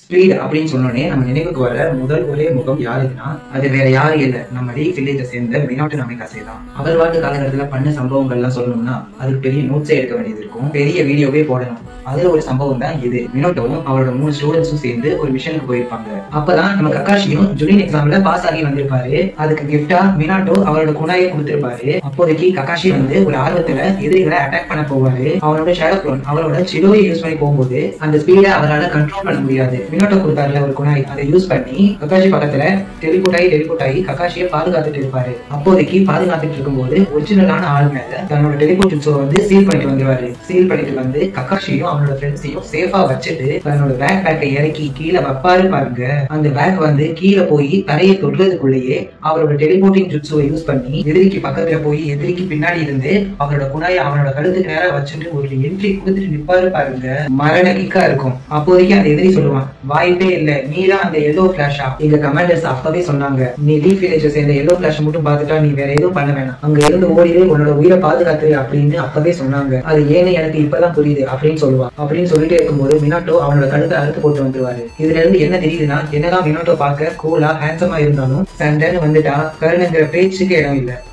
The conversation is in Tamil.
ஸ்பீட் அப்படின்னு சொன்னோடனே நம்ம நினைவுக்கு வர முதல் ஒரே முகம் யாருக்குன்னா அது வேற யாரும் இல்ல நம்ம லீக் வில்லேஜை சேர்ந்த மினாட்டு நமிகாசே தான் அவர் வாழ்க்கை காலகட்டத்துல பண்ண சம்பவங்கள்லாம் சொல்லணும்னா அதுக்கு பெரிய நோட்ஸே எடுக்க வேண்டியது இருக்கும் பெரிய வீடியோவே போடணும் அதுல ஒரு சம்பவம் தான் இது மினோட்டோவும் அவரோட மூணு ஸ்டூடெண்ட்ஸும் சேர்ந்து ஒரு மிஷனுக்கு போயிருப்பாங்க அப்பதான் நம்ம கக்காஷியும் ஜூனியர் எக்ஸாம்ல பாஸ் ஆகி வந்திருப்பாரு அதுக்கு கிஃப்டா மினாட்டோ அவரோட குணாயை கொடுத்திருப்பாரு அப்போதைக்கு கக்காஷி வந்து ஒரு ஆர்வத்துல எதிரிகளை அட்டாக் பண்ண போவாரு அவனோட ஷேடோ க்ளோன் அவரோட சிலுவை யூஸ் பண்ணி போகும்போது அந்த ஸ்பீடை அவரால் கண்ட்ரோல் பண்ண முடியாது மினோட்டோ கொடுத்தாருல ஒரு குணாய் அதை யூஸ் பண்ணி கக்காஷி பக்கத்துல டெலிபோர்ட் ஆகி டெலிபோர்ட் ஆகி கக்காஷியை பாதுகாத்துட்டு இருப்பாரு அப்போதைக்கு பாதுகாத்துட்டு இருக்கும்போது ஒரிஜினலான ஆள் மேல தன்னோட டெலிபோர்ட் ஜுட்ஸோ வந்து சீல் பண்ணிட்டு வந்துருவாரு சீல் பண்ணிட்டு வந்து கக்காஷியும் அவனோட ஃப்ரெண்ட்ஸையும் சேஃபா வச்சுட்டு தன்னோட பேக் பேக்கை இறக்கி கீழே வைப்பாரு பாருங்க அந்த பேக் வந்து கீழே போய் தரையை தொடுறதுக்குள்ளேயே அவரோட டெலிபோர்ட்டிங் ஜுட்ஸுவை யூஸ் பண்ணி எதிரிக்கு பக்கத்துல போய் எதிரிக்கு பின்னாடி இருந்து அவரோட குணாயை அவனோட கழுத்துக்கு நேரா வச்சுட்டு ஒரு என்ட்ரி கொடுத்துட்டு நிப்பாரு பாருங்க மரண கிக்கா இருக்கும் அப்போதைக்கு அந்த எதிரி சொல்லுவான் வாய்ப்பே இல்ல நீ தான் அந்த எல்லோ பிளாஷா எங்க கமாண்டர்ஸ் அப்பவே சொன்னாங்க நீ லீஃப் வில்லேஜஸ் இந்த எல்லோ பிளாஷ் மட்டும் பார்த்துட்டா நீ வேற எதுவும் பண்ண வேணாம் அங்க இருந்து ஓடிடு உன்னோட உயிரை பாதுகாத்து அப்படின்னு அப்பவே சொன்னாங்க அது ஏன்னு எனக்கு இப்பதான் புரியுது அப்படின்னு சொல்லுவான் அப்படின்னு சொல்லிட்டே இருக்கும்போது மினாட்டோ அவனோட கழுத்தை அறுத்து போட்டு வந்துருவாரு இதுல இருந்து என்ன தெரியுதுன்னா என்னதான் மினாட்டோ பார்க்க கூலா ஹேண்ட்ஸமா இருந்தாலும் சண்டைன்னு வந்துட்டா கருணுங்கிற பேச்சுக்கு இடம் இல்ல